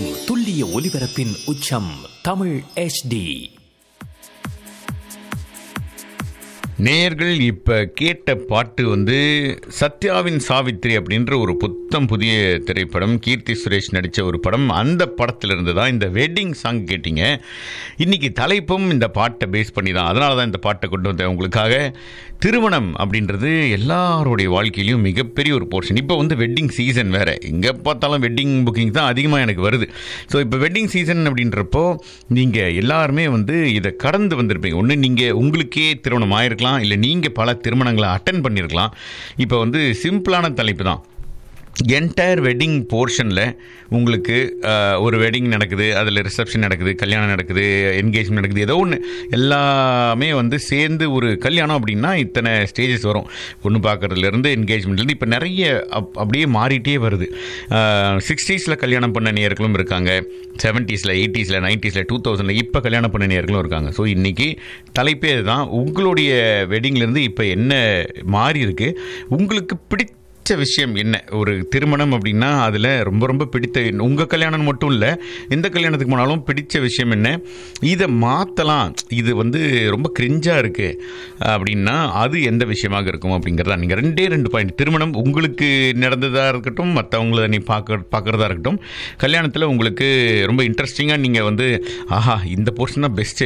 எங்கும் துல்லிய ஒலிபரப்பின் உச்சம் தமிழ் HD நேயர்கள் இப்ப கேட்ட பாட்டு வந்து சத்யாவின் சாவித்ரி அப்படின்ற ஒரு புத்தம் புதிய திரைப்படம் கீர்த்தி சுரேஷ் நடித்த ஒரு படம் அந்த படத்திலிருந்து தான் இந்த வெட்டிங் சாங் கேட்டீங்க இன்னைக்கு தலைப்பும் இந்த பாட்டை பேஸ் பண்ணி தான் அதனால தான் இந்த பாட்டை கொண்டு வந்தேன் உங்களுக்காக திருமணம் அப்படின்றது எல்லாருடைய வாழ்க்கையிலையும் மிகப்பெரிய ஒரு போர்ஷன் இப்போ வந்து வெட்டிங் சீசன் வேற எங்கே பார்த்தாலும் வெட்டிங் புக்கிங் தான் அதிகமாக எனக்கு வருது ஸோ இப்போ வெட்டிங் சீசன் அப்படின்றப்போ நீங்கள் எல்லாருமே வந்து இதை கடந்து வந்திருப்பீங்க ஒன்று நீங்கள் உங்களுக்கே திருமணம் ஆயிருக்கலாம் இல்லை நீங்கள் பல திருமணங்களை அட்டன் பண்ணியிருக்கலாம் இப்போ வந்து சிம்பிளான தலைப்பு தான் என்டையர் வெட்டிங் போர்ஷனில் உங்களுக்கு அஹ், ஒரு வெட்டிங் நடக்குது அதில் ரிசப்ஷன் நடக்குது கல்யாணம் நடக்குது என்கேஜ்மெண்ட் நடக்குது ஏதோ ஒன்று எல்லாமே வந்து சேர்ந்து ஒரு கல்யாணம் அப்படின்னா இத்தனை ஸ்டேஜஸ் வரும் பொண்ணு பார்க்குறதுலேருந்து என்கேஜ்மெண்ட்லேருந்து இப்போ நிறைய அப் அப்படியே மாறிட்டே வருது சிக்ஸ்டீஸில் கல்யாணம் பண்ண நேர்களும் இருக்காங்க செவன்ட்டீஸில் எயிட்டிஸில் நைன்ட்டீஸில் டூ தௌசண்டில் இப்போ கல்யாணம் பண்ண நேர்களும் இருக்காங்க ஸோ இன்றைக்கி தலைப்பே இதுதான் உங்களுடைய வெட்டிங்லேருந்து இப்போ என்ன மாறி இருக்கு உங்களுக்கு பிடிச்ச விஷயம் என்ன ஒரு திருமணம் அப்படின்னா அதில் ரொம்ப ரொம்ப பிடித்த உங்கள் கல்யாணம் மட்டும் இல்லை எந்த கல்யாணத்துக்கு போனாலும் பிடிச்ச விஷயம் என்ன இதை மாற்றலாம் இது வந்து ரொம்ப கிரிஞ்சாக இருக்குது அப்படின்னா அது எந்த விஷயமாக இருக்கும் அப்படிங்கிறதா நீங்கள் ரெண்டே ரெண்டு பாயிண்ட் திருமணம் உங்களுக்கு நடந்ததாக இருக்கட்டும் மற்றவங்கள நீ பார்க்க பார்க்குறதா இருக்கட்டும் கல்யாணத்தில் உங்களுக்கு ரொம்ப இன்ட்ரெஸ்டிங்காக நீங்கள் வந்து ஆஹா இந்த போர்ஷன் தான் பெஸ்ட்டு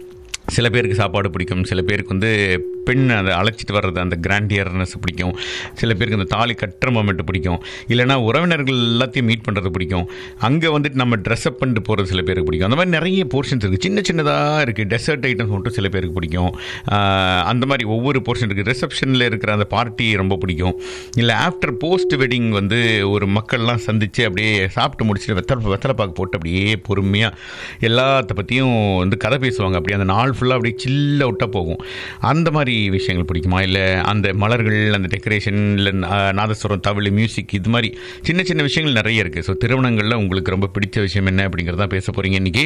சில பேருக்கு சாப்பாடு பிடிக்கும் சில பேருக்கு வந்து பெண் அதை அழைச்சிட்டு வர்றது அந்த கிராண்டியர்னஸ் பிடிக்கும் சில பேருக்கு அந்த தாலி கட்டுற மொமெண்ட் பிடிக்கும் இல்லைனா உறவினர்கள் எல்லாத்தையும் மீட் பண்ணுறது பிடிக்கும் அங்கே வந்துட்டு நம்ம ட்ரெஸ்அப் பண்ணிட்டு போகிறது சில பேருக்கு பிடிக்கும் அந்த மாதிரி நிறைய போர்ஷன்ஸ் இருக்குது சின்ன சின்னதாக இருக்குது டெசர்ட் ஐட்டம்ஸ் மட்டும் சில பேருக்கு பிடிக்கும் ஆஹ் அந்த மாதிரி ஒவ்வொரு போர்ஷன் இருக்குது ரிசப்ஷனில் இருக்கிற அந்த பார்ட்டி ரொம்ப பிடிக்கும் இல்லை ஆஃப்டர் போஸ்ட் வெட்டிங் வந்து ஒரு மக்கள்லாம் சந்தித்து அப்படியே சாப்பிட்டு முடிச்சுட்டு வெத்தலை வெத்தலை பாக்கு போட்டு அப்படியே பொறுமையாக எல்லாத்த பற்றியும் வந்து கதை பேசுவாங்க அப்படியே அந்த நாள் ஃபுல்லாக அப்படியே சில்ல விட்டால் போகும் அந்த மாதிரி விஷயங்கள் பிடிக்குமா இல்லை அந்த மலர்கள் அந்த டெக்கரேஷன் இல்லை நாதஸ்வரம் தவிழ் மியூசிக் இது மாதிரி சின்ன சின்ன விஷயங்கள் நிறைய இருக்குது ஸோ திருமணங்களில் உங்களுக்கு ரொம்ப பிடிச்ச விஷயம் என்ன அப்படிங்கிறத பேச போகிறீங்க இன்றைக்கி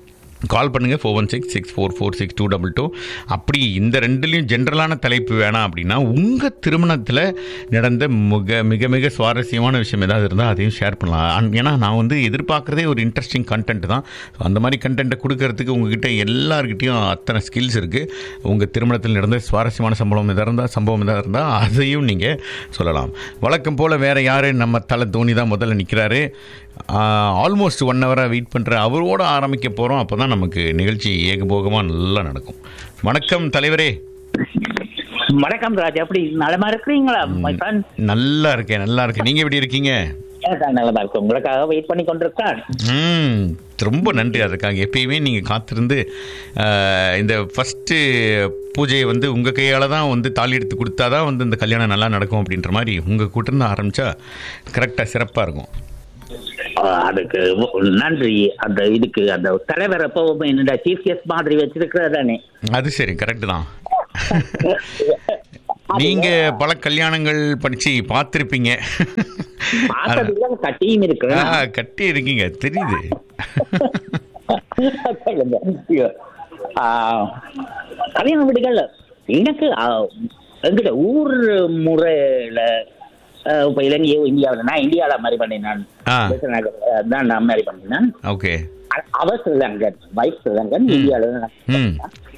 கால் பண்ணுங்கள் four one six six four four six two double two அப்படி இந்த ரெண்டுலேயும் ஜென்ரலான தலைப்பு வேணாம் அப்படின்னா உங்கள் திருமணத்தில் நடந்த மிக மிக மிக சுவாரஸ்யமான விஷயம் ஏதாவது இருந்தால் அதையும் ஷேர் பண்ணலாம் அன்- ஏன்னா நான் வந்து எதிர்பார்க்குறதே ஒரு இன்ட்ரெஸ்டிங் கண்டென்ட் தான் So, அந்த மாதிரி கண்டென்ட்டை கொடுக்கறதுக்கு உங்ககிட்ட எல்லார்கிட்டையும் அத்தனை ஸ்கில்ஸ் இருக்குது உங்கள் திருமணத்தில் நடந்த சுவாரஸ்யமான சம்பவம் எதாக இருந்தால் சம்பவம் எதாக இருந்தால் அதையும் நீங்கள் சொல்லலாம் வழக்கம் போல் வேறு யார் நம்ம தலை தோனி தான் முதல்ல நிற்கிறாரு ஆல்மோஸ்ட் ஒன் ஹவராக வெயிட் பண்ணுற அவரோட ஆரம்பிக்க போகிறோம் அப்போ தான் நமக்கு நிகழ்ச்சி ஏகபோகமாக நல்லா நடக்கும் வணக்கம் தலைவரே வணக்கம் ராஜ் எப்படி நலமா இருக்கிறீங்களா மை ஃப்ரெண்ட் நல்லா இருக்கேன் நல்லா இருக்கேன் நீங்கள் எப்படி இருக்கீங்க நலமா இருக்கு உங்களுக்காக வெயிட் பண்ணி கொண்டிருக்கான் ம் ரொம்ப நன்றி அதுக்காக எப்பயுமே நீங்கள் காத்திருந்து ஆஹ், இந்த ஃபஸ்ட்டு பூஜையை வந்து உங்கள் கையால் தான் வந்து தாலி எடுத்து கொடுத்தா தான் வந்து இந்த கல்யாணம் நல்லா நடக்கும் அப்படின்ற மாதிரி உங்கள் கூட்டிருந்து ஆரம்பித்தா கரெக்டாக சிறப்பாக இருக்கும் ஆஹ் அதுக்கு நன்றி அந்த இதுக்கு அந்த தலைவர் எப்பவும் என்னோட சீஃப் கெஸ்ட் மாதிரி வச்சிருக்கிறதானே அது சரி கரெக்டு தான் நீங்க பல கல்யாணங்கள் படிச்சு பார்த்துருப்பீங்க பார்த்ததுல கட்டியும் இருக்கு ஆ, கட்டி இருக்கீங்க தெரியுது சொல்லுங்க. ஆஹ், கல்யாண வீடுகள் எனக்கு ஆஹ், எங்கிட்ட ஊர் முறையில ஆஹ், இப்ப இலங்கையோ இந்தியாவில் நான் இந்தியாவில் மாதிரி பண்ணினான் ஆ. தான் நான் மாதிரி பண்ணினான் ஓகே அ- அவ ஸ்ரீலங்கன் வைஃப் ஸ்ரீலங்கன் இந்தியாவில் ம்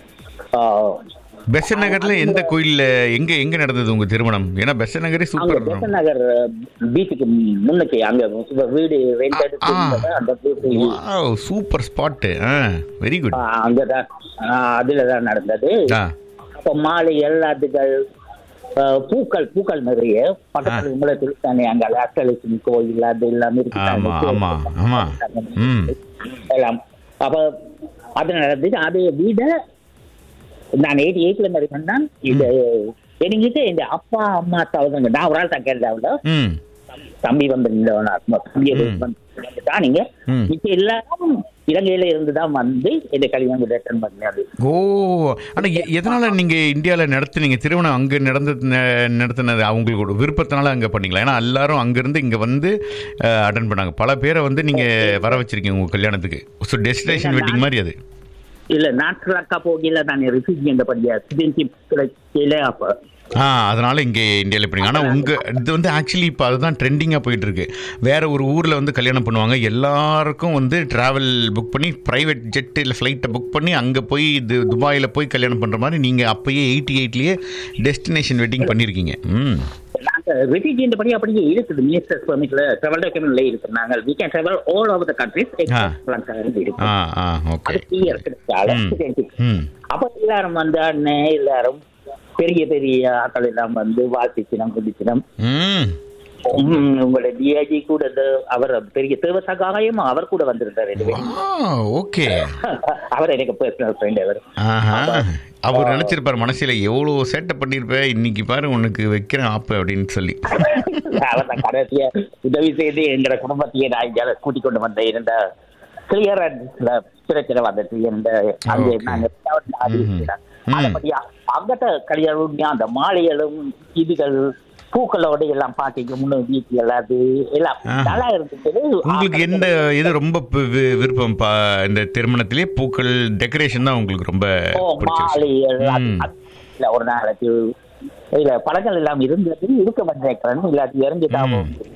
பெசன் நகர்ல எந்த கோயில்ல எங்க எங்க நடந்தது உங்க திருமணம் ஏன்னா பெசன் நகரே அங்க சூப்பர் பெசன் நகர் பீச்சுக்கு முன்னுக்கு அங்க இப்ப வீடு ரெண்ட் எடுத்து ஆ. இருந்தது, அந்த வீட்டு wow super spot very good ஆ, அங்கதான் ஆ, அதுலதான் நடந்தது ஆ அப்ப மாலை எல்லாத்துகள் ஆ, பூக்கள் பூக்கள் நிறைய பக்கத்துல உங்களை தானே அங்க அஷ்டலட்சுமி கோயில் அது எல்லாமே இருக்கு ஆமா ஆமா ஆமா ம் எல்லாம் அப்ப அது நடந்தது அது வீட நான் எயிட்டி எயிட்ல மாதிரி பண்ணான் இது என்கிட்ட இந்த அப்பா அம்மா தவறுங்க நான் ஒரு ஆள் தான் கேட்டாவில் ம் தம்பி வந்து நின்றவனா தம்பியை ம். வந்துட்டான் நீங்க ம். இப்ப எல்லாரும் இலங்கையில இருந்து தான் வந்து இந்த கல்யாணம் அட்டன் பண்ணது ஓ ஆனா எ- எதனால நீங்க இந்தியால நடத்துனீங்க திருமணம் அங்க நடந்தது ந- நடத்துனது அவங்களோட விருப்பத்தினால அங்க பண்ணீங்களா ஏன்னா எல்லாரும் அங்க இருந்து இங்க வந்து அட்டன் பண்ணாங்க பல பேரை வந்து நீங்க வர வச்சிருக்கீங்க உங்க கல்யாணத்துக்கு ஸோ டெஸ்டினேஷன் வெட்டிங் மாதிரி அது இல்ல நான் ஸ்ரீலங்கா போகல நான் ரிஃப்யூஜி அந்த படியா சிட்டிசன்ஷிப் கிடைக்கல அப்ப ஆ அதனால இங்கே இந்தியாவில் எப்படி ஆனால் உங்கள் இது வந்து ஆக்சுவலி இப்போ அதுதான் ட்ரெண்டிங்காக போயிட்டு இருக்கு வேற ஒரு ஊரில் வந்து கல்யாணம் பண்ணுவாங்க எல்லாருக்கும் வந்து டிராவல் புக் பண்ணி ப்ரைவேட் ஜெட் இல்லை ஃப்ளைட்டை புக் பண்ணி அங்கே போய் இது துபாயில் போய் கல்யாணம் பண்ணுற மாதிரி நீங்கள் அப்போயே எயிட்டி எயிட்லேயே டெஸ்டினேஷன் வெட்டிங் பண்ணியிருக்கீங்க ம் நாங்க ரெஃப்யூஜி படி அப்படியே இருக்குது மினிஸ்டர்ஸ் பெர்மிட்ல ட்ராவல் டாக்குமெண்ட்ல இருக்கு நாங்கள் we can travel all over the countries ஆ. இருக்கு ஆ ஆ ஓகே அது கிளியர் கிடைச்சால ம். ம் அப்ப எல்லாரும் வந்து அண்ணன் எல்லாரும் பெரிய பெரிய ஆட்கள் எல்லாம் வந்து வாழ்த்திச்சினம் குதிச்சினம் ம் உங்களுடைய டிஐஜி கூட இந்த அவர் பெரிய தேவ சகாயம் அவர் கூட வந்திருந்தார் ரெண்டு பேரும் ஆ ஓகே அவர் எனக்கு பர்சனல் ஃப்ரெண்ட் அவர் ஆஹா அவர் நினைச்சிருப்பார் மனசுல எவ்வளோ சேட்டை பண்ணியிருப்ப இன்னைக்கு பாரு உனக்கு வைக்கிறேன் ஆப்பு அப்படின்னு சொல்லி அவர் தான் கடைசியா உதவி செய்து எங்களோட குடும்பத்தையே நான் இங்கே கூட்டிக் கொண்டு வந்த இருந்த கிளியரன்ஸ்ல பிரச்சனை வந்துட்டு இந்த அங்கே Okay. நாங்க ம்ஹும். ம். அதபடியா அங்கட்ட கல்யாணம் அந்த மாலைகளும் இதுகள் பூக்களோட எல்லாம் பாட்டிக்கு முன்னும் வீட்டுகள் அது எல்லாம் ஆஹா. நல்லா இருந்துச்சு உங்களுக்கு எந்த இது ரொம்ப பி- வி- விருப்பம் பா இந்த திருமணத்திலே பூக்கள் டெக்கரேஷன் தான் உங்களுக்கு ரொம்ப ஓ, பிடிச்ச விஷயம். மாலைகள் அது- ம். அது இல்ல, ஒரு நாளைக்கு இல்ல பழங்கள் எல்லாம் இருந்தது இருக்க மாட்டேன் இல்லாட்டி இறங்கிட்டாவும்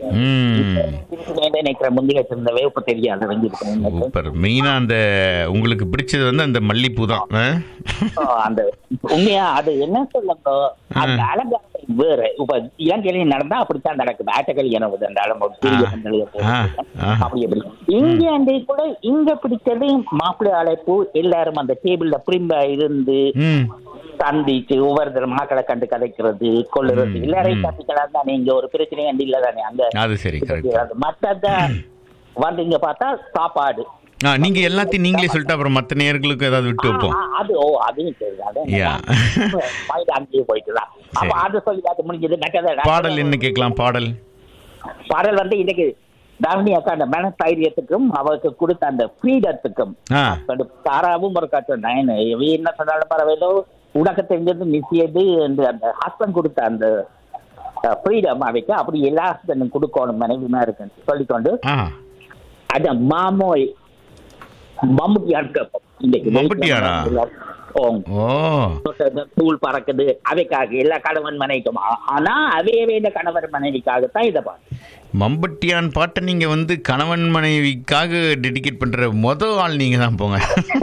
ம் நினைக்கிறேன் முந்தைய வச்சிருந்த வேப்ப தெரியாது இறங்கிருக்கேன் சூப்பர் மெயினா அந்த உங்களுக்கு பிடிச்சது வந்து அந்த மல்லிப்பூ தான் ஆ? ஆ, அந்த உண்மையா அது என்ன சொல்லுங்க அந்த அலங்காரம் வேற இப்ப இலங்கையில நடந்தா அப்படித்தான் நடக்குது ஆட்ட கல்யாணம் வருது அந்த அலங்காரம் பெரிய ஆ. பந்தல்ல போட்டு. ஆ, ஆ. அப்படி எப்படி இங்க அந்த கூட இங்க பிடிச்சது மாப்பிள்ளை அழைப்பு எல்லாரும் அந்த டேபிள்ல பிரிம்பா இருந்து ம் சந்திச்சு ஒவ்வொருத்தர் மாக்களை கண்டு கதைக்கிறது கொள்ளுறது ம், எல்லாரையும் ம். சந்திக்கலாம் தானே இங்க ஒரு பிரச்சனையும் வந்து இல்ல தானே அங்க அது சரி கரெக்ட் மத்தத வந்து இங்க பார்த்தா சாப்பாடு ஆ நீங்க எல்லாத்தையும் நீங்களே சொல்லிட்டு அப்புறம் மற்ற நேர்களுக்கு ஏதாவது விட்டு வைப்போம் ஆ, ஆ, அது ஓ அதுவும் சரி அதான் Yeah. வயது அங்கேயே போயிட்டுலாம் அப்ப சரி. அது சொல்லி அது முடிஞ்சது நக்கதை- பாடல் என்ன கேட்கலாம் பாடல் பாடல் வந்து இன்னைக்கு தாரணி அக்கா அந்த மனதைரியத்துக்கும் அவருக்கு கொடுத்த அந்த ஃப்ரீடத்துக்கும் ஆ தாராவும் ஒரு காட்டு நயன் இவ என்ன சொன்னாலும் பரவாயில்லோ உனக்கு தெரிஞ்சது நிச்சயது என்று அந்த ஹஸ்பண்ட் கொடுத்த அந்த ஃப்ரீடம் அவைக்கு அப்படி எல்லா ஹஸ்பண்டும் கொடுக்கணும் மனைவிமா இருக்குன்னு சொல்லிக்கொண்டு ஆ அந்த மாமோய் மம்முட்டியான் கேட்போம் இன்னைக்கு மம்முட்டியானா? ஓ ஓ தூள் பறக்குது அவைக்காக எல்லா கணவன் மனைவிக்கும் ஆ- ஆனா அவையவே இந்த கணவன் மனைவிக்காகத்தான் இதை பாரு மம்பட்டியான் பாட்டை நீங்க வந்து கணவன் மனைவிக்காக டெடிகேட் பண்ற மொத ஆள் நீங்க தான் போங்க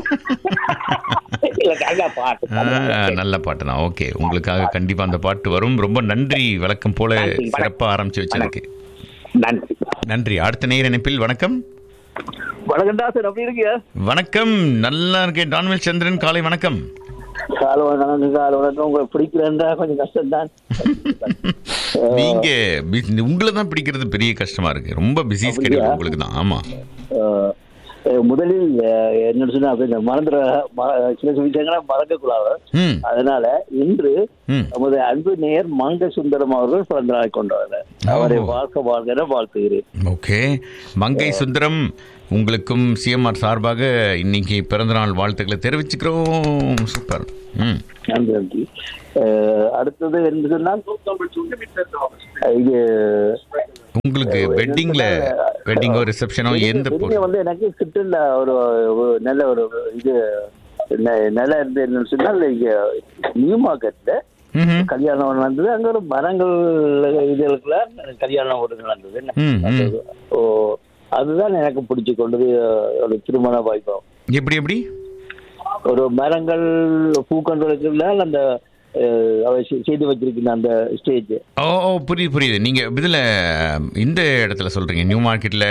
இல்ல நல்ல பாட்டு ஆ, நல்ல பாட்டு தான் ஓகே உங்களுக்காக கண்டிப்பா அந்த பாட்டு வரும் ரொம்ப நன்றி வழக்கம் போல நன்றி, வணக்கம். சிறப்பா ஆரம்பிச்சு வச்சிருக்கு நன்றி நன்றி அடுத்த நேர் இணைப்பில் வணக்கம் வணக்கம் தாசர் எப்படி இருக்கீங்க வணக்கம் நல்லா இருக்கேன் டான்வெல் சந்திரன் காலை வணக்கம் காலை வணக்கம் காலை வணக்கம் உங்களை பிடிக்கிறேன்டா கொஞ்சம் கஷ்டம் தான் நீங்க பி- உங்களை தான் பிடிக்கிறது பெரிய கஷ்டமா இருக்கு ரொம்ப பிஸி ஸ்கெடியூல் அப்படியா? உங்களுக்கு தான் ஆமா முதலில் அஹ், என்னன்னு சொன்னா அப்படி இந்த மறந்துட ம- சில சில விஷயங்களை மறக்க கூடாது ம் அதனால இன்று ம் நமது அன்பு நேர் மங்க சுந்தரம் அவர்கள் பிறந்த நாள் கொண்டாடுறார் அவரை ஓ. வாழ்க்க வாழ்கிற வாழ்த்துகிறேன் ஓகே மங்கை சுந்தரம் உங்களுக்கும் சிஎம்ஆர் சார்பாக இன்னைக்கு பிறந்தநாள் வாழ்த்துக்களை தெரிவிச்சுக்கிறோம் சூப்பர் ம் நன்றி நன்றி அஹ், அடுத்தது என்று சொன்னால் அஹ், இது உங்களுக்கு வெட்டிங்ல வெட்டிங்கோ ரிசப்ஷனோ எந்த பெரிய பொருள் வந்து எனக்கு கிட்டல ஒரு ஒரு நல்ல ஒரு இது நெ- நிலம் இருந்து என்னன்னு சொன்னால் இங்க நியூ மார்க்கெட்ல ம்ஹும். கல்யாணம் நடந்தது அங்க ஒரு மரங்கள் இதுகளுக்குள்ள கல்யாணம் ஒரு நடந்தது ம், ம். ஓ அதுதான் எனக்கு பிடிச்சு கொண்டது ஒரு திருமண வாய்ப்பம் எப்படி எப்படி ஒரு மரங்கள் பூக்கன்றுகளுக்குள்ள அந்த அஹ், அவை செ- செய்து வச்சிருக்கிற அந்த ஸ்டேஜ் ஓ ஓ புரியுது புரியுது நீங்க இதுல இந்த இடத்துல சொல்றீங்க நியூ மார்க்கெட்ல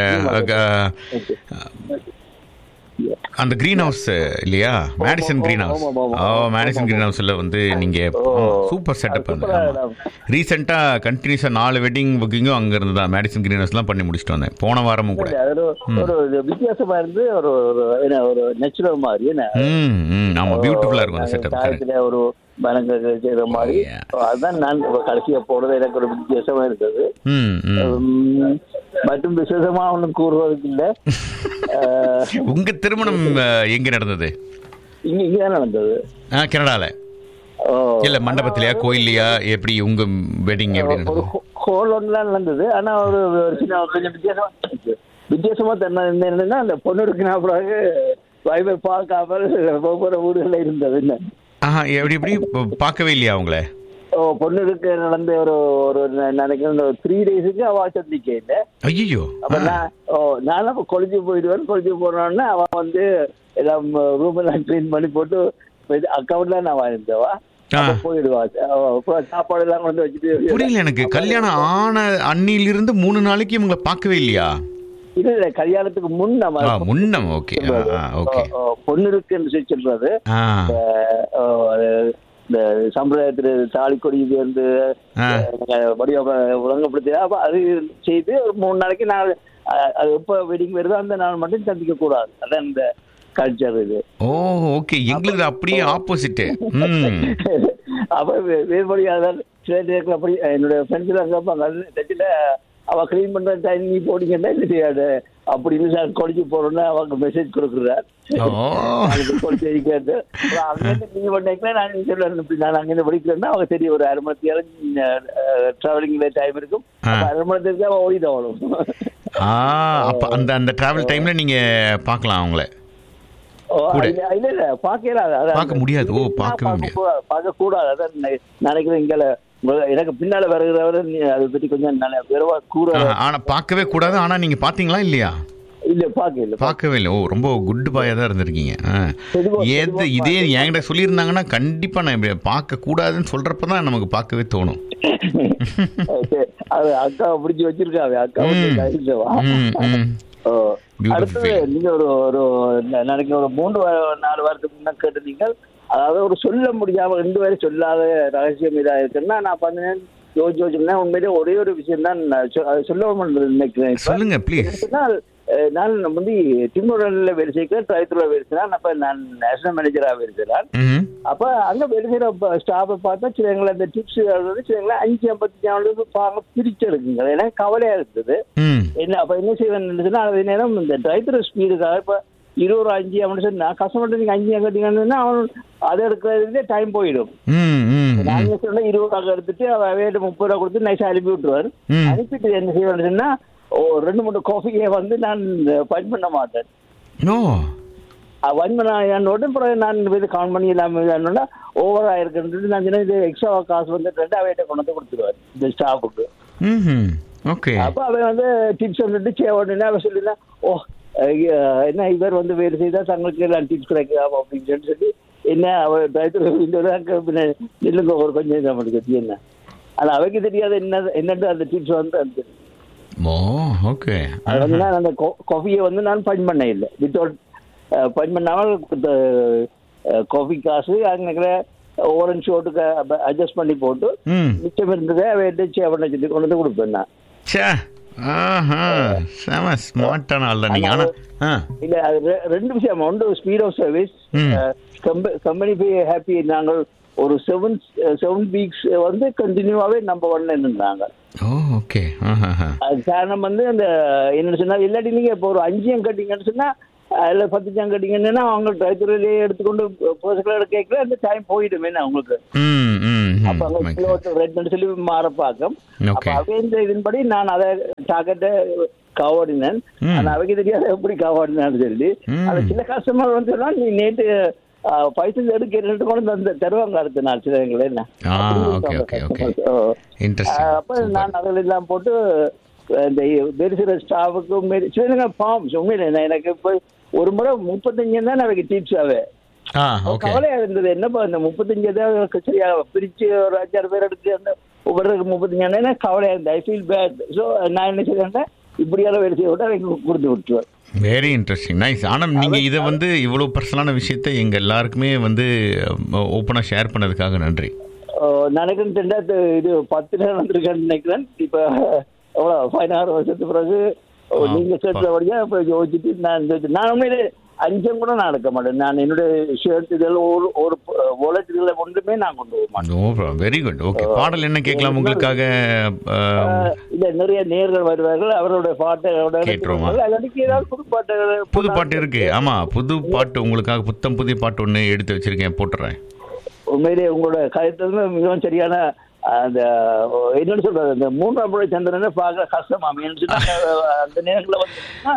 அந்த கிரீன் ஹவுஸ் இல்லையா மேடிசன் கிரீன் ஹவுஸ் ஆமா, ஆமா, ஓ ஆமா. மேடிசன் கிரீன் ஹவுஸ்ல வந்து நீங்க சூப்பர் செட்டப் அந்த ரீசெண்டா கண்டினியூஸா நாலு வெட்டிங் புக்கிங்கும் அங்க இருந்து தான் மேடிசன் கிரீன் ஹவுஸ்லாம் பண்ணி முடிச்சுட்டு வந்தேன் போன வாரமும் கூட அது ஒரு ஒரு இது வித்தியாசமா இருந்து ஒரு ஒரு என்ன ஒரு நேச்சுரல் மாதிரி என்ன ம் ம் ஆமா பியூட்டிஃபுல்லா இருக்கும் அந்த செட்டப் சாயத்துல ஒரு மரங்கள் செய்யற மாதிரி Yeah. அதுதான் நான் இப்ப கடைசியா போறது எனக்கு ஒரு வித்தியாசமா இருந்தது ம் ம் உம், மற்றும் விசேஷமா ஒன்றும் கூறுவதற்கு இல்ல அஹ், உங்க திருமணம் அஹ், எங்க நடந்தது இங்க இங்கதான் நடந்தது ஆ கனடால ஓ, இல்ல மண்டபத்திலயா கோயில்லையா எப்படி உங்க வெட்டிங் எப்படி ஒரு நடந்தது ஹோல் ஒன்றுலாம் நடந்தது ஆனா ஒரு ஒரு சின்ன கொஞ்சம் வித்தியாசமா இருந்துச்சு. வித்தியாசமா தென்ன என்னன்னா அந்த பொண்ணு இருக்குன்னா பிறகு வைபை பார்க்காமல் ஒவ்வொரு ஊர்களில் இருந்தது என்ன ஆஹா எப்படி எப்படி ப- பார்க்கவே இல்லையா அவங்கள ஓ, பொண்ணுக்கு நடந்த ஒரு ஒரு நான் நினைக்கிறேன் த்ரீ டேஸுக்கு அவ சந்திக்க இல்லை ஐயோ அப்ப நான் ஓ நான் அப்ப கொழிஞ்சு போயிடுவேன் கொழிஞ்சு போனோடனே அவன் வந்து எல்லாம் ரூம் எல்லாம் க்ளீன் பண்ணி போட்டு அக்கௌண்ட்ல நான் வாழ்ந்தவா ஆ. அப்ப போயிடுவா அவ அப்புறம் சாப்பாடு எல்லாம் கொண்டு வச்சுட்டு புரியல எனக்கு கல்யாணம் ஆன அன்னிலிருந்து மூணு நாளைக்கு இவங்களை பார்க்கவே இல்லையா இல்ல இல்ல கல்யாணத்துக்கு முன் நம்ம ஆ முன்னம் ஓகே ஓகே ஓ, ஓ, பொண்ணு இருக்குன்னு சொல்லி சொல்றது ஆ ஓ, அது இந்த சம்பிரதாயத்துல தாலி கொடி இது வந்து ஆ. வடிவ ஒழுங்குபடுத்தி அப்ப அது செய்து ஒரு மூணு நாளைக்கு நான் அ- அது எப்ப வெட்டிங் வருதோ அந்த நாள் மட்டும் சந்திக்க கூடாது அதான் இந்த கல்ச்சர் இது ஓ ஓகே எங்களுக்கு அப்படியே ஆப்போசிட்டு ம் அப்ப வே- வேறுபடி அதான் சில நேரத்தில் அப்படி என்னுடைய ஃப்ரெண்ட்ஸ் எல்லாம் கேட்பாங்க டச்சில் அவ க்ளீன் பண்ற டைம் நீ போனீங்கன்னா என்ன செய்யாது அப்படின்னு சார் கொடிச்சு போறோம்னா அவங்க மெசேஜ் கொடுக்குறார் ஓ கொடிச்சு கேட்டு அப்புறம் அங்கேருந்து நீங்க பண்ணீங்கன்னா நான் சொல்லுவேன் இப்படி நான் அங்கேருந்து படிக்கிறேன்னா அவங்க சரி ஒரு அரை மணி நேரம் டிராவலிங்ல டைம் இருக்கும் ஆ. அப்ப அரை மணி நேரத்துக்கு அவன் ஓடிதான் வரும் ஆ அப்ப அந்த அந்த டிராவல் டைம்ல நீங்க பார்க்கலாம் அவங்கள ஓ, கூட. இல்ல இல்ல, இல்ல பார்க்கல அதான் பார்க்க முடியாது. ஓ, பார்க்கவே பார்க்க முடியாது. கூடாது. பார்க்க கூடாது அதான் நெ- நினைக்கிறேன் இங்க எனக்கு பின்னால வருகிறவரை நீ அதை பத்தி கொஞ்சம் நல்ல வெறுவா கூற ஆ, ஆனா பார்க்கவே கூடாது ஆனா நீங்க பாத்தீங்களா இல்லையா இல்ல பார்க்க இல்ல பார்க்கவே இல்லை ஓ ரொம்ப குட் பாயா தான் இருந்திருக்கீங்க ஆ. பொதுவா- எது பொதுவா இதே என்கிட்ட சொல்லியிருந்தாங்கன்னா கண்டிப்பா நான் இப்படி பார்க்க கூடாதுன்னு சொல்றப்ப தான் நமக்கு பார்க்கவே தோணும் சரி, அது அக்கா பிடிச்சி வச்சிருக்காங்க அக்கா வந்து ம். கையிலவா. ம், ம். ஓ. Beautiful அடுத்தது feeling. நீங்க ஒரு ஒரு ந- நினைக்கிறேன் ஒரு மூன்று வா- நாலு வாரத்துக்கு முன்ன கேட்டிருந்தீங்க அதாவது ஒரு சொல்ல முடியாம ரெண்டு பேரும் சொல்லாத ரகசியம் இதா இருக்குன்னா நான் பண்ணேன் யோசிச்சு யோசிச்சுன்னா உண்மையிலே ஒரே ஒரு விஷயம் தான் நான் சொ- அது சொல்ல நினைக்கிறேன் இப்ப. சொல்லுங்க ப்ளீஸ் சொன்னால் அஹ், நான் வந்து டிமுடன்ல வேலை செய்ய ட்ரைத்துல வேலை செய்யலாம் அப்ப நான் நேஷனல் மேனேஜரா வேலை செய்யலாம் ம் அப்ப அங்க வேலை செய்யற ஸ்டாஃபை பார்த்தா சிலங்களை அந்த டிப்ஸ் சிலங்களை அஞ்சு ஐம்பத்தி நாலு பாங்க பிரிச்செடுக்குங்க எனக்கு கவலையா இருந்தது ம் என்ன அப்ப என்ன செய்வேன் அதே நேரம் இந்த டிரைவர் ஸ்பீடுக்காக இப்ப இருபது அஞ்சு அப்படின்னு சொன்னா கஸ்டமர்கிட்ட நீங்க அஞ்சு கட்டிங்கன்னா அவன் அதை எடுக்கிறதுக்கே டைம் போயிடும் ம் ம் ம் நாங்க சொன்ன இருபது ரூபா எடுத்துட்டு அவ வேட்டு முப்பது ரூபா கொடுத்து நைஸா அனுப்பி விட்டுருவார் ம். அனுப்பிட்டு என்ன செய்வேன்னா ஓ ரெண்டு மூணு காஃபியை வந்து நான் பஞ்ச் பண்ண மாட்டேன் நோ ஒன் என்னோட அப்புறம் நான் இது கவுண்ட் பண்ணி இல்லாமல் ஓவரா இருக்குன்றது நான் சொன்னேன் இது எக்ஸ்ட்ரா காசு வந்து ரெண்டாவது கொண்டு வந்து கொடுத்துருவார் இந்த ஸ்டாஃபுக்கு ம் ஓகே அப்ப அவன் வந்து டிப்ஸ் வந்துட்டு சே உடனே அவன் சொல்லினா ஓ ஐயா, என்ன இவர் வந்து வேறு செய்தா தங்களுக்கு எல்லாம் டிப்ஸ் கிடைக்கலாம் அப்படின்னு சொல்லி சொல்லி என்ன அவர் டயத்துல நில்லுங்க ஒரு கொஞ்சம் இதாக பண்ணுறது என்ன ஆனா அவைக்கு தெரியாது என்ன என்னட்டு அந்த டிப்ஸ் வந்து அந்த ஓ ஓகே அது வந்து நான் அந்த காஃபியை வந்து நான் பஞ்ச் பண்ண இல்லை வித்தவுட் பஞ்ச் பண்ணாமல் காஃபி காசு அங்கே ஓரஞ்ச் ஷோட்டுக்கு அட்ஜஸ்ட் பண்ணி போட்டு ம் மிச்சம் இருந்ததை அவன் சே பண்ண சொல்லி கொண்டு வந்து கொடுப்பேன் நான் சே ஆஹா செம ஸ்மார்ட்டான ஆள் தான் நீங்க ஆனா ஆ இல்ல அது ரெ- ரெண்டு விஷயம் ஒன்று ஸ்பீட் ஆஃப் சர்வீஸ் ம். கம்பெனி பே ஹாப்பி நாங்கள் ஒரு செவன் செவன் வீக்ஸ் வந்து கண்டினியூவாவே நம்பர் ஒன்ல இருந்தாங்க ஓ ஓகே ஆஹா அது காரணம் வந்து அந்த என்ன சொன்னா இல்லாட்டி நீங்க இப்போ ஒரு அஞ்சியம் கட்டிங்கன்னு சொன்னா இல்ல பத்துச்சம் கட்டிங்கன்னா அவங்க ட்ரைத்துறையிலேயே எடுத்துக்கொண்டு பர்சனல் கேட்கல அந்த டைம் போயிடுமே அவங்களுக்கு ம் ம் அப்ப அங்க கிலோ ரெட்னு சொல்லி மாற பார்க்கும் அப்ப ஓகே அவை இந்த இதன்படி நான் அதை டார்கெட்டை காவாடினேன் ம். ஆனா அவைக்கு தெரியாத எப்படி காவாடினான்னு சொல்லி ம். அது சில கஸ்டமர் வந்து சொன்னா நீ நேற்று பைசா எடுக்க ரெண்டு கொண்டு வந்து தருவாங்க அடுத்த நாள் சில எங்களை என்ன ஆ, அப்படி okay, இருக்காங்க okay, okay. customers. ஓ. இன்ட்ரெஸ்டிங் அப்ப நான் அதில் எல்லாம் போட்டு இந்த வேறு சில ஸ்டாஃபுக்கும் சில ஃபார்ம்ஸ் உண்மையில நான் எனக்கு இப்போ ஒரு முறை முப்பத்தஞ்சு தான் எனக்கு டிப்ஸ் ஆவே ஆ ஓகே கவலையா இருந்தது என்னப்பா இந்த முப்பத்தஞ்சு தான் சரியா பிரிச்சு ஒரு அஞ்சாறு பேர் எடுத்து அந்த ஒவ்வொரு முப்பத்தஞ்சு கவலையா இருந்தது ஐ ஃபீல் பேட் ஸோ நான் என்ன செய்யறேன் இப்படியெல்லாம் வேலை செய்ய விட்டு எனக்கு கொடுத்து விட்டுருவேன் வெரி இன்ட்ரெஸ்டிங் நைஸ் ஆனால் நீங்கள் இதை வந்து இவ்வளோ பர்சனலான விஷயத்தை எங்கள் எல்லாருக்குமே வந்து ஓப்பனாக ஷேர் பண்ணதுக்காக நன்றி நினைக்கிறேன் ரெண்டாயிரத்து இது பத்து நேரம் வந்திருக்கேன்னு நினைக்கிறேன் இப்போ எவ்வளோ பதினாறு வருஷத்துக்கு பிறகு ஓ, ஆ, நீங்க பா. சேர்த்த வழியா இப்போ யோசிச்சுட்டு நான் இந்த- நான் உண்மையிலே அஞ்சம் கூட நான் எடுக்க மாட்டேன் நான் என்னுடைய ஷர்ட் இதெல்லாம் ஒரு ஒரு வாலெட்டுகளை ஒன்றுமே நான் கொண்டு போக மாட்டேன் no problem very good okay பாடல் என்ன கேட்கலாம் உங்களுக்காக அஹ், ஆஹ் இல்ல நிறைய நேர்கள் வருவார்கள் அவரோட பாட்டோட கேட்டுருவோமா? அதுக்கு ஏதாவது புது பாட்டு புது பாட்டு இருக்கு ஆமா புது பாட்டு உங்களுக்காக புத்தம் புதிய பாட்டு ஒன்று எடுத்து வச்சிருக்கேன் போட்டுறேன் உண்மையிலே உங்களோட கருத்து மிகவும் சரியான அந்த என்னன்னு சொல்றது அந்த மூன்றாம் முறை சந்திரனை பார்க்க கஷ்டமா ஏன்னு சொன்னா, அந்த நேரங்களில் வந்து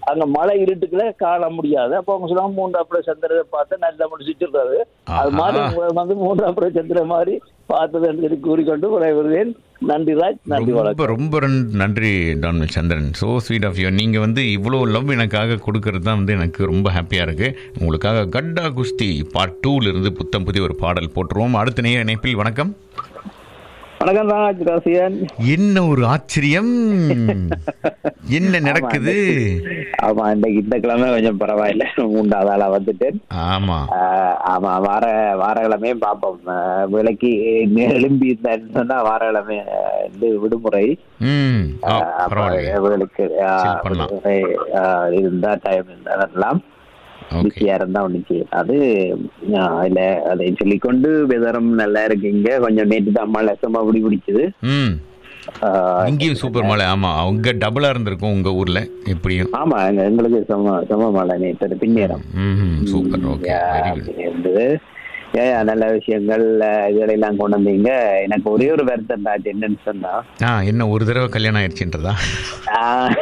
அங்க மழை இருட்டுக்குள்ள காண முடியாது அப்ப அவங்க சொல்லுவாங்க மூன்றாம் புற சந்திரனை பார்த்து நல்ல முடிச்சுட்டு இருக்காது அது மாதிரி ஆஹா. உங்களை வந்து மூன்றாம் புற சந்திரன் மாதிரி பார்த்தது என்று சொல்லி கூறிக்கொண்டு விடைபெறுவேன் நன்றி ராஜ் நன்றி ரொம்ப வணக்கம் ரொம்ப ரன்- நன்றி டான்வல் Chandran so sweet of you நீங்கள் வந்து இவ்வளோ லவ் எனக்காக கொடுக்கறது தான் வந்து எனக்கு ரொம்ப ஹாப்பியாக இருக்குது உங்களுக்காக கட்டா குஸ்தி பார்ட் டூல இருந்து புத்தம் புதிய ஒரு பாடல் போட்டுருவோம் அடுத்த நேர இணைப்பில் வணக்கம் வணக்கம் ராஜ் ராசியன் என்ன ஒரு ஆச்சரியம் என்ன நடக்குது ஆமா இன்னைக்கு இந்த கிழமை கொஞ்சம் பரவாயில்ல மூன்றாவது ஆளா வந்துட்டேன் ஆமாம் ஆஹ் ஆமா வார வாரக்கிழமையே பார்ப்போம் ஆஹ் விலைக்கு எழும்பி இருந்தேன்னு சொன்னா வாரக்கிழமை ஆஹ் இது விடுமுறை ம் ஆ, ஆஹ் அப்ப பரவாயில்லையே விடுமுறைக்கு ஆஹ் Chill பண்ணலாம். விடுமுறை, ஆஹ் இருந்தா டைம் இருந்தா வரலாம் ஓகே பிஸியா இருந்தா ஒண்ணு செய்யும் அது ஆஹ் இல்ல அதை சொல்லிக்கொண்டு வெதரம் நல்லா இருக்கீங்க கொஞ்சம் நேற்று தான் மழை சும்மா பிடி பிடிச்சது ம் ஆஹ் இங்கேயும் சூப்பர் மழை ஆமாம் அவங்க டபுளாக இருந்திருக்கும் உங்கள் ஊரில் எப்படியும் ஆமா எங்க- எங்களுக்கு சம சம மழை நேற்று பின்னேரம் ம் சூப்பர் ஓகே வெரி குட் அப்படி இருந்தது ஏன் நல்ல விஷயங்கள் அஹ், இதுகளெல்லாம் கொண்டு வந்தீங்க எனக்கு ஒரே ஒரு வருத்தம் தான் என்னன்னு சொன்னா ஆ என்ன ஒரு தடவை கல்யாணம் ஆயிடுச்சுன்றதா ஆஹ்,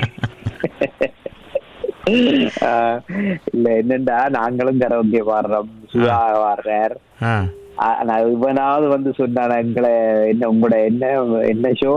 ஆஹ், இல்ல என்னண்டா நாங்களும் கரவுக்கே பாடுறோம் சுதா பாடுறார் ஆ ஆஹ், நான் இவனாவது வந்து சொன்னான எங்களை என்ன உங்களோட என்ன என்ன ஷோ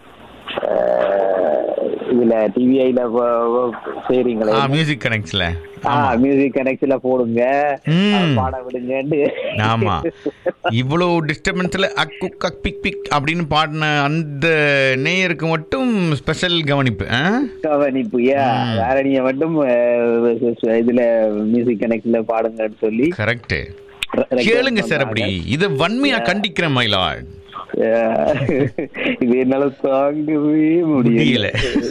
இதுல டிவிஐல செய்றீங்களே ஆ மியூசிக் கனெக்ட்ஸில் மியூசிக் கனெக்ட்ல போடுங்க ம். பாட விடுங்கன்னு ஆமா இவ்வளோ டிஸ்டர்பன்ஸில் அக்கு கக் பிக் பிக் அப்படின்னு பாடின அந்த நேயருக்கு மட்டும் ஸ்பெஷல் கவனிப்பு ஆ கவனிப்பு ஏன் வேற நீங்க மட்டும் அஹ், இதுல மியூசிக் கனெக்ட்ல பாடுங்கன்னு சொல்லி கரெக்ட் re- request கேளுங்க சார் அப்படி பண்ணாங்க. இதை வன்மையா கண்டிக்கிறேன் மயிலாட் அஹ், இது என்னால தாங்கவே முடியல முடியல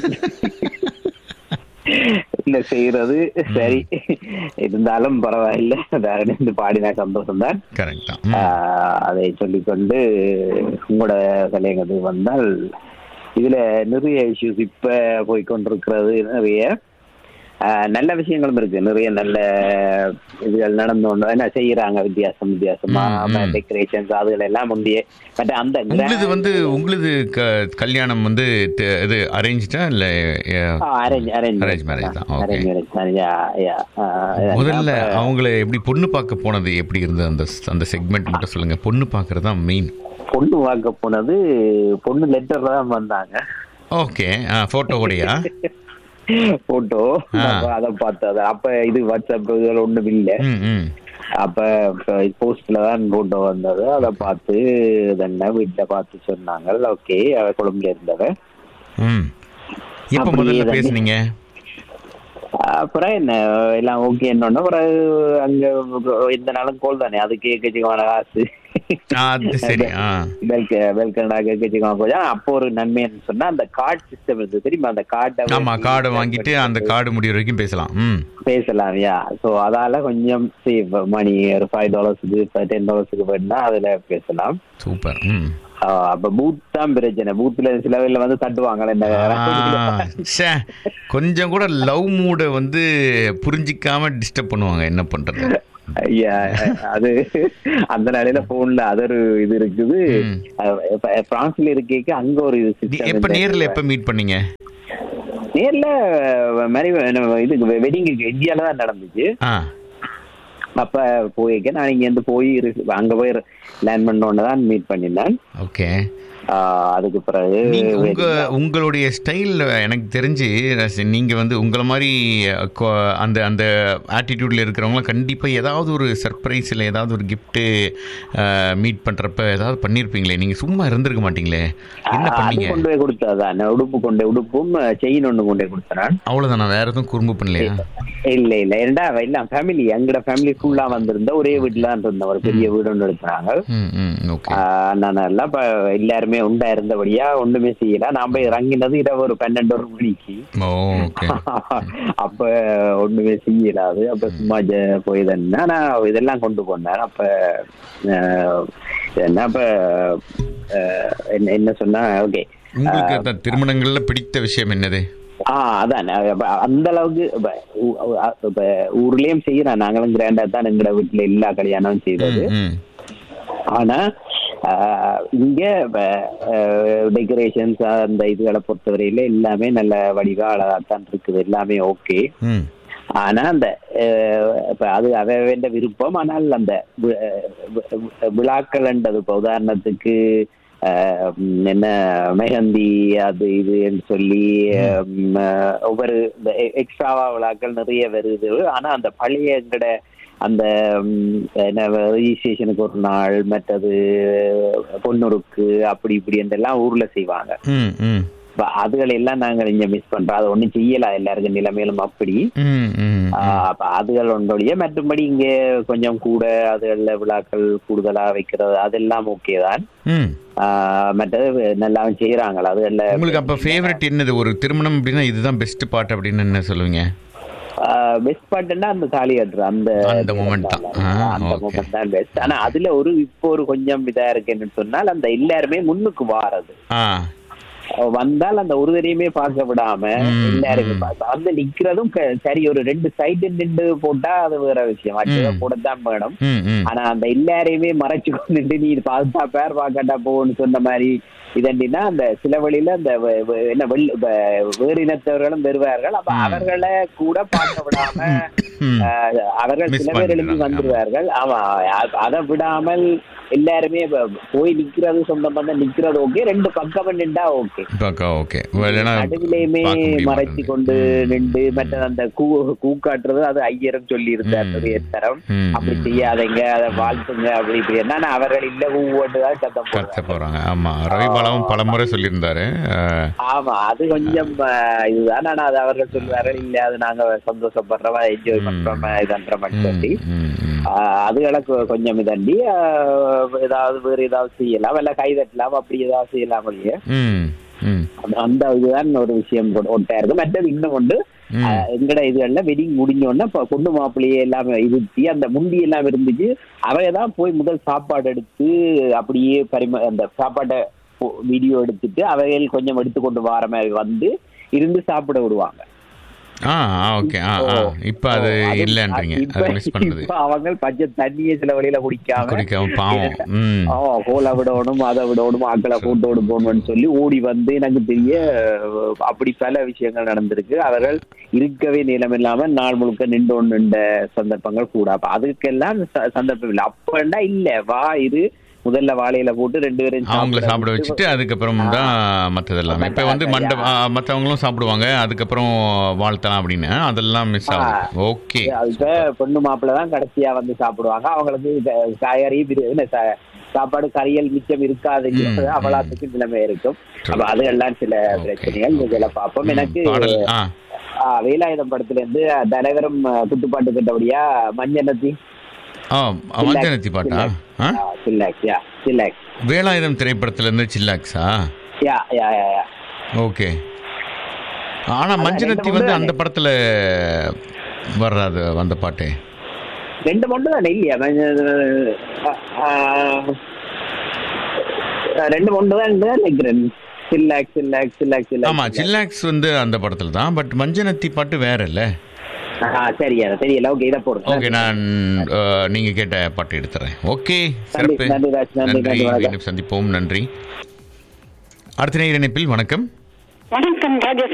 இல்ல செய்யறது சரி இருந்தாலும் பரவாயில்ல வேற இருந்து பாடினா சந்தோஷம் தான் கரெக்ட் தான் ம். ஆஹ் அதை சொல்லிக்கொண்டு உங்களோட கலைஞர்கள் வந்தால் இதுல நிறைய இஷ்யூஸ் இப்ப போய்க்கொண்டிருக்கிறது நிறைய ஆஹ் நல்ல விஷயங்களும் இருக்கு நிறைய நல்ல இதுகள் நடந்து கொண்டு என்ன செய்யறாங்க வித்தியாசம் வித்தியாசமா ம், ம். டெக்கரேஷன்ஸ் அதுகள் எல்லாம் முந்தைய பட் அந்த உங்களுது வந்து உங்களுது க- கல்யாணம் வந்து த- இது அரேஞ்சா இல்ல அரேஞ்ச் அரேஞ்ச் Arrange marriage தான், okay. அரேஞ்ச் மேரேஜ் தான் யா யா முதல்ல அவங்கள எப்படி பொண்ணு பார்க்க போனது எப்படி இருந்தது அந்த அந்த செக்மெண்ட் மட்டும் சொல்லுங்க பொண்ணு பார்க்கறது தான் மெயின் பொண்ணு வாங்க போனது பொண்ணு லெட்டர் தான் வந்தாங்க ஓகே போட்டோவோடையா போட்டோ ஆ. அதை பார்த்தது அப்ப இது வாட்ஸ்அப் இதுல ஒண்ணும் இல்ல ம் ம் அப்ப போஸ்ட்ல தான் போட்டோ வந்தது அதை பார்த்து இதென்ன வீட்டுல பார்த்து சொன்னாங்க ஓகே அவ கொழும்புல இருந்தவ ம் எப்போ அப்படியே முதல்ல வந்து- பேசுனீங்க அப்புறம் என்ன எல்லாம் ஓகே என்னன்னா அப்புறம் அங்க எந்த நாளும் கோல் தானே அதுக்கு எக்கச்சக்கமான காசு ஆ, அது சரி ஆ வெல்க வெல்கண்டாக எக்கச்சக்கமான போய் அப்போ ஒரு நன்மைன்னு சொன்னா அந்த கார்டு சிஸ்டம் இருந்தது தெரியுமா அந்த கார்டை ஆமா கார்டை வாங்கிட்டு அந்த கார்டு முடிய வரைக்கும் பேசலாம் ம் பேசலாம் யா ஸோ அதால கொஞ்சம் சேவ் மணி ஒரு ஃபைவ் டாலர்ஸுக்கு டென் டாலர்ஸுக்கு போயிட்டுனா அதுல பேசலாம் சூப்பர் ம் ஆஹ் அப்ப பூத் தான் பிரச்சனை பூத்ல சில பேர்ல வந்து தட்டுவாங்களே இந்த ஆ, ச்சே, கொஞ்சம் கூட லவ் மூட வந்து புரிஞ்சிக்காம டிஸ்டர்ப் பண்ணுவாங்க என்ன பண்றது ஐயா அது அந்த நாளையில போன்ல அது ஒரு இது இருக்குது ம். அஹ் இப்ப பிரான்ஸ்ல இருக்கேக்கு அங்க ஒரு இது நீ system எப்ப இந்த- நேர்ல எப்ப மீட் பண்ணீங்க நேர்ல மேரி இது வெட்டிங் இந்தியால தான் நடந்துச்சு ஆ அப்ப போயிருக்க நான் இங்க இருந்து போய் இரு- அங்க போய் லேண்ட் பண்ணோன்னு தான் மீட் பண்ணினேன் ஓகே ஆஹ் அதுக்கு பிறகு நீங்க உங்க wedding- உங்களுடைய ஸ்டைல் எனக்கு தெரிஞ்சு ரசி- நீங்க வந்து உங்களை மாதிரி கொ- அந்த அந்த ஆட்டிடியூட்ல இருக்கிறவங்க கண்டிப்பா ஏதாவது ஒரு சர்ப்ரைஸ் இல்லை ஏதாவது ஒரு gift மீட் பண்றப்ப ஏதாவது பண்ணிருப்பீங்களே நீங்க சும்மா இருந்திருக்க மாட்டீங்களே என்ன அது பண்ணீங்க கொண்டு போய் கொடுத்ததான் உடுப்பு கொண்டு போய் உடுப்பும் செயின் ஒண்ணு கொண்டு போய் கொடுத்தேன் அவ்வளவுதான் நான் வேற எதுவும் குறும்பு பண்ணலையா இல்ல இல்ல ஏண்டா இல்ல ஃபேமிலி எங்கட ஃபேமிலி ஃபுல்லா வந்திருந்த ஒரே வீட்டுல தான் இருந்தோம் ஒரு பெரிய வீடு ஒன்று எடுத்தாங்க ம் ம் ஓகே நான் எல்லாம் இப்ப எல்லாருமே உண்டா இருந்தபடியா ஒண்ணுமே செய்யல நான் போய் இறங்கினது இரவு ஒரு பன்னெண்டு ஒரு மணிக்கு ஓ ஓகே அப்ப ஒண்ணுமே செய்யல அது அப்ப சும்மா ஜ- போய் தானே நான் இதெல்லாம் கொண்டு போனேன் அப்ப அஹ், என்ன அப்ப அஹ், என்ன என்ன சொன்னா ஓகே உங்களுக்கு அந்த திருமணங்கள்ல பிடித்த விஷயம் என்னது ஆ அதான் அப்ப அந்த அளவுக்கு இப்ப ஊ- அ- இப்ப ஊர்லயும் செய்யறோம் நாங்களும் கிராண்டா தான் எங்கட வீட்டுல எல்லா கல்யாணமும் செய்யறது ம், ம். ஆனா ஆஹ் இங்க டெக்கரேஷன்ஸ் அந்த இதுகளை பொறுத்தவரையில எல்லாமே நல்ல வடிவா அழகாத்தான் இருக்குது எல்லாமே ஓகே ம் ஆனா அந்த அஹ், இப்ப அது அவ விருப்பம் ஆனால் அந்த வி- வி- வி- விழாக்கள்ன்றது இப்ப உதாரணத்துக்கு அஹ், ம், என்ன மெஹந்தி அது இதுன்னு சொல்லி ம், அஹ், ஒவ்வொரு இந்த எக்ஸ்ட்ராவா விழாக்கள் நிறைய வருது ஆனா அந்த பழைய எங்கட அந்த ம், என்ன ரிஜிஸ்ட்ரேஷனுக்கு ஒரு நாள் மற்றது பொண்ணுருக்கு அப்படி இப்படி எல்லாம் ஊர்ல செய்வாங்க ம் ம் இப்ப அதுகளை எல்லாம் நாங்க இங்க மிஸ் பண்றோம் அது ஒண்ணும் செய்யல எல்லாருக்கும் நிலைமையிலும் அப்படி ம் ம் ஆஹ் அப்ப அதுகள் ஒன்றொழிய மற்றபடி இங்க கொஞ்சம் கூட அதுகள்ல விழாக்கள் கூடுதலா வைக்கிறது அதெல்லாம் ஓகே தான் ம் ஆஹ் மற்றது நல்லாவும் செய்யறாங்களா அதுகள்ல உங்களுக்கு அப்ப ஃபேவரட் என்னது ஒரு திருமணம் அப்படின்னா இதுதான் பெஸ்ட் பாட்டு அப்படின்னு என்ன சொல்லுவீங்க பெஸ்ட் பாட்டுன்னா அந்த தாலி கட்டுற அந்த அந்த moment தான். ஆ, அந்த okay. மூமெண்ட் தான் பெஸ்ட் ஆனா அதுல ஒரு இப்போ ஒரு கொஞ்சம் இதா இருக்குன்னு சொன்னால் அந்த எல்லாருமே முன்னுக்கு வாரது ஆ வந்தால் அந்த ஒரு தடையுமே பார்க்க விடாம ம், எல்லாருமே ம். பார்க்க அந்த நிக்கிறதும் க- சரி ஒரு ரெண்டு சைடு நின்று போட்டா அது வேற விஷயம் அடுத்ததை ம். போடத்தான் வேணும் ம் ம் ஆனா அந்த எல்லாரையுமே மறைச்சு கொண்டுட்டு நீ பார்த்தா பேர் பார்க்கட்டா போன்னு சொன்ன மாதிரி இதண்டினா அந்த சில வழியில அந்த வ- வ- என்ன வெள் வ- வேறு இனத்தவர்களும் பெறுவார்கள் அப்ப ம். அவர்களை கூட பார்க்க விடாம ம். ஆஹ், அவர்கள் Miss சில பேர் எழுதி பண்ணிடுறாங்க, வந்துருவார்கள் ஆமா அ- அதை விடாமல் எல்லாருமே இப்ப போய் நிக்கிறது சொந்த பந்தம் நிக்கிறது ஓகே ரெண்டு பக்கம் நின்றா ஓகே பக்கா ஓகே இல்லைன்னா நடுவிலையுமே பார்க்க முடிய மறைச்சு மாட்டேங்குது. கொண்டு ம். நின்று மற்ற அந்த கூ கூக்காட்டுறது அது ஐயரும் சொல்லி இருந்தார் ம். நிறைய தரம் ம், அப்படி ம். செய்யாதீங்க அதை வாழ்த்துங்க அப்படி இப்படி என்ன அவர்கள் இல்ல ஊவோட்டுதான் சத்தம் கத்த போடுறாங்க போறாங்க ஆமா ரவி பாலாவும் பலமுறை சொல்லியிருந்தாரு அஹ், ஆமா அது கொஞ்சம் ஆஹ், இதுதான் ஆனா அது அவர்கள் சொல்லுவார்கள் இல்ல அது நாங்க சந்தோஷப்படுறோமா என்ஜாய் ம். பண்றோமா இதன்றோம் ம், சொல்லி ம், ம். ஆஹ், அதுகளை கொ- கொஞ்சம் இதண்டி ஆஹ், ஏதாவது வேறு ஏதாவது செய்யலாம் இல்ல கை தட்டலாம் அப்படி ஏதாவது செய்யலாம் இல்லையே ம், ம், அந்த- அந்த இதுதான் ஒரு விஷயம் கொ- ஒட்டா இருக்கு மற்றது இன்னும் கொண்டு ம். ஆஹ், எங்கட இதுகள்ல வெட்டிங் முடிஞ்ச உடனே இப்ப பொண்ணு மாப்பிள்ளையே எல்லாமே இருத்தி அந்த முண்டி எல்லாம் இருந்துச்சு அவைய தான் போய் முதல் சாப்பாடு எடுத்து அப்படியே பரிம அந்த சாப்பாட்டை வீடியோ எடுத்துட்டு அவைகள் கொஞ்சம் எடுத்துக்கொண்டு வார மாதிரி வந்து இருந்து சாப்பிட விடுவாங்க ஆ ஓகே ஆ ஆ இப்ப அது அது- இல்லன்றீங்க இப்ப- அது மிஸ் பண்றது இப்ப அவங்க பச்சை தண்ணியை சில வழியில குடிக்காம குடிக்காம பாவம் ம் ஆ கோலை விடணும் அதை விடணும் ஆக்களை கூட்டு விடணும்னு சொல்லி ஓடி வந்து எனக்கு தெரிய அஹ், அப்படி பல விஷயங்கள் நடந்திருக்கு அவர்கள் இருக்கவே நிலம் இல்லாம நாள் முழுக்க நின்று நின்ற சந்தர்ப்பங்கள் கூட அப்ப அதுக்கெல்லாம் ச- சந்தர்ப்பம் இல்லை அப்பண்டா இல்ல வா இரு முதல்ல வாழையில போட்டு ரெண்டு பேரும் அவங்கள சாப்பிட விட்டு- வச்சுட்டு அதுக்கப்புறம் தான் மற்றது எல்லாமே இப்போ வந்து மண்ட ஆ, மத்தவங்களும் சாப்பிடுவாங்க அதுக்கப்புறம் வாழ்த்தலாம் அப்படின்னு அதெல்லாம் மிஸ் ஆகுது ஓகே அதுக்கு பொண்ணு மாப்பிள்ளை தான் கடைசியா வந்து சாப்பிடுவாங்க அவங்களுக்கு க- காய்கறி பிரி- என்ன சா- சாப்பாடு கறியல் மிச்சம் இருக்காது ம், அவளாத்துக்கு நிலைமை இருக்கும் True. அப்ப அதெல்லாம் சில Okay. பிரச்சனைகள் இதெல்லாம் பார்ப்போம் எனக்கு பாடல் ஆ ஆ, வேலாயுதம் படத்துல இருந்து தலைவரும் குத்துப்பாட்டு கட்டபடியா மஞ்சனத்தி ஆ மஞ்சனத்தி பாட்டா ஆ சில்லாக்ஸ் யா சில்லாக்ஸ் வேலாயுதம் திரைப்படத்துல இருந்து சில்லாக்ஸா யா யா யா யா ஓகே ஆனா மஞ்சனத்தி ரெண்டு வந்து மூணு அந்த படத்துல வர்றாது அந்த பாட்டு ரெண்டு மொண்டு தானே இல்லையா மஞ்ச- ஆ, ஆ, ரெண்டு மொண்டு தான் நினைக்கிறேன் சில்லாக்ஸ் சில்லாக்ஸ் சில்லாக்ஸ் ஆமா சில்லாக்ஸ் சில்லாக்ஸ் வந்து அந்த படத்துல தான் பட் மஞ்சனத்தி பாட்டு வேற இல்ல ஆ சரியா தெரியல ஓகே இதை போடுங்க ஓகே நான் அஹ், நீங்க கேட்ட பாட்டு எடுத்துறேன் ஓகே சிறப்பு நன்றி, ராஜ். நன்றி, நன்றி நன்றி, வணக்கம். மீண்டும் சந்திப்போம் நன்றி அடுத்த நேர இணைப்பில் வணக்கம் வணக்கம் ராஜேஷ்